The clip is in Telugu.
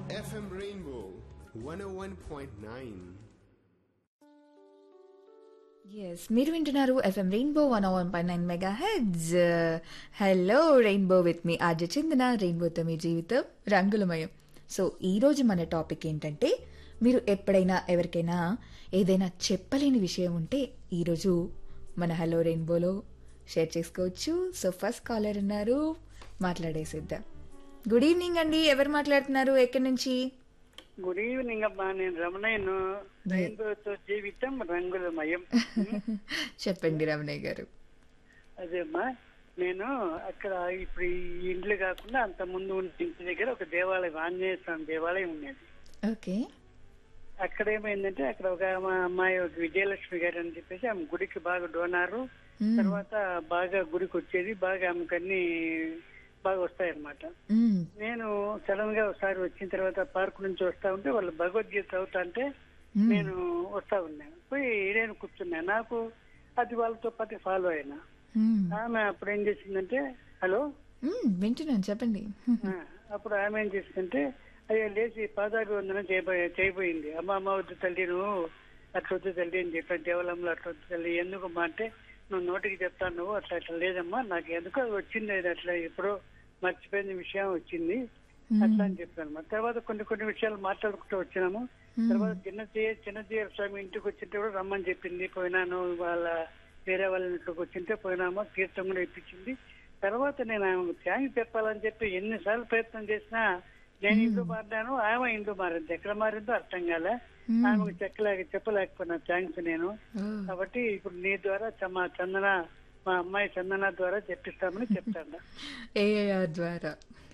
FM Rainbow 101.9. ఎస్ మీరు వింటున్నారు ఎఫ్ఎం రెయిన్బో వన్ వన్ పై nine mega hits hello rainbow with me RJ Chindana రెయిన్బోతో మీ జీవితం రంగులమయం సో ఈరోజు మన టాపిక్ ఏంటంటే మీరు ఎప్పుడైనా ఎవరికైనా ఏదైనా చెప్పలేని విషయం ఉంటే ఈరోజు మన హలో రెయిన్బోలో షేర్ చేసుకోవచ్చు సో ఫస్ట్ కాలర్ ఉన్నారు మాట్లాడేసిద్దాం గుడ్ ఈవినింగ్ అండి ఎవరు మాట్లాడుతున్నారు ఎక్కడి నుంచి గుడ్ ఈవినింగ్ అమ్మా నేను రమణయ్యను రెయిన్బోతో జీవితం రంగులమయం చెప్పండి రమణయ్య గారు అదేమ్మా నేను అక్కడ ఇప్పుడు ఈ ఇండ్లు కాకుండా అంత ముందు ఉన్న ఇంటి దగ్గర ఒక దేవాలయం ఆంజనేయ స్వామి దేవాలయం ఉండేది ఓకే అక్కడ ఏమైందంటే అక్కడ ఒక మా అమ్మాయి ఒక విజయలక్ష్మి గారు అని చెప్పేసి ఆమె గుడికి బాగా డోనారు తర్వాత బాగా గుడికి వచ్చేది బాగా ఆమెకు అన్ని బాగా వస్తాయన్నమాట మ్మ్. నేను సడన్ గా ఒకసారి వచ్చిన తర్వాత పార్క్ నుంచి వస్తా ఉంటే వాళ్ళు భగవద్గీత చదువుతా అంటే నేను వస్తా ఉన్నాను పోయి నేను కూర్చున్నా నాకు అది వాళ్ళతో పాటు ఫాలో అయినా మ్మ్. ఆమె అప్పుడు ఏం చేసిందంటే హలో మ్మ్, వింటున్నాను చెప్పండి ఆ, అప్పుడు ఆమె ఏం చేసిందంటే అయ్యో లేచి పాదాభివందనం చేయబోయే చేయబోయింది అమ్మ అమ్మ వద్దు తల్లి నువ్వు అట్లా వద్దు తల్లి అని చెప్పాను దేవాలయంలో అట్లా వద్దు తల్లి ఎందుకమ్మా అంటే నువ్వు నోటికి చెప్తాను నువ్వు అట్లా అట్లా లేదమ్మా నాకు ఎందుకో అది వచ్చింది అది అట్లా ఎప్పుడో మర్చిపోయిన విషయం వచ్చింది అట్లా అని చెప్పాను మరి తర్వాత కొన్ని కొన్ని విషయాలు మాట్లాడుకుంటూ వచ్చినాము తర్వాత చిన్న చిన్నజీయ స్వామి ఇంటికి వచ్చింటే కూడా రమ్మని చెప్పింది పోయినాను వాళ్ళ వేరే వాళ్ళ ఇంట్లోకి వచ్చింటే పోయినామో తీర్థం కూడా ఇప్పించింది తర్వాత నేను ఆమెకు థ్యాంక్స్ చెప్పాలని చెప్పి ఎన్నిసార్లు ప్రయత్నం చేసినా నేను ఇంట్లో మారినాను ఆమె ఇంట్లో మారింది ఎక్కడ మారిందో అర్థం కాలే ఆమెకు చెప్పలేక చెప్పలేకపోయినా థ్యాంక్స్ నేను ఓ, కాబట్టి ఇప్పుడు నీ ద్వారా చ- మా చందన మా అమ్మాయి చందన ద్వారా చెప్పిస్తామని చెప్తాను ఏఆర్ ద్వారా